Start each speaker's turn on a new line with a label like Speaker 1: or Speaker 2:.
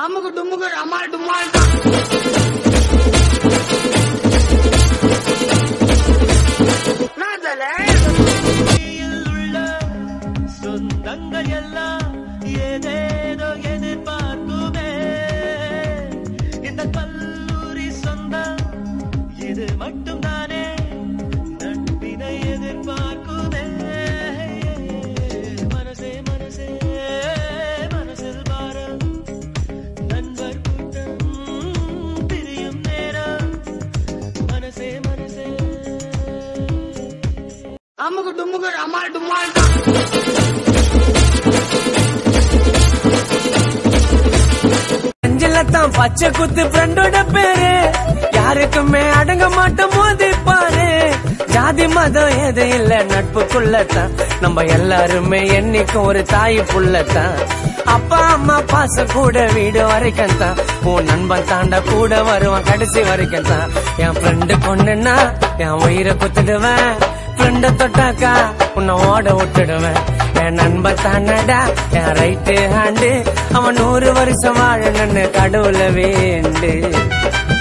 Speaker 1: அமுக்கு டுமுக்கு அம்மாள் டும்மாள் நான் தல
Speaker 2: உள்ள சொந்தங்கள் எல்லாம் ஏதேதோ எதிர்பார்க்குமே இந்த கல்லூரி சொந்தம் இது மட்டும்தானே நட்பினை எதிர்பார்க்குமே மனசே மனசே மனசில் பாரம் நண்பர் கூட்டம் பிரியும் நேரம் மனசே மனசே
Speaker 1: அமுக்கு டுமுக்கு அம்மாள் டும்மாள்
Speaker 3: அஞ்சல தான் பச்சை குத்து ஃப்ரெண்டோட பேரு யாருக்குமே அடங்க மாட்டோம் மோதி பாரு ஜாதி மதம் எது இல்ல நட்புக்குள்ளதான் நம்ம எல்லாருமே என்னைக்கும் ஒரு தாய் புள்ளத்தான் அப்பா அம்மா பாசம் கூட வீடு வரைக்கும் தான் உன் நண்பன் தாண்ட கூட வருவான் கடைசி வரைக்கும் தான் என் ஃப்ரெண்டு பொண்ணுன்னா என் உயிரை குத்துடுவேன் ஃப்ரெண்ட தொட்டாக்கா உன்னை ஓட விட்டுடுவேன் என் நண்பன் தானடா என் ரைட்டு ஹேண்டு அவன் நூறு வருஷம் வாழணும்னு கடவுள வேண்டு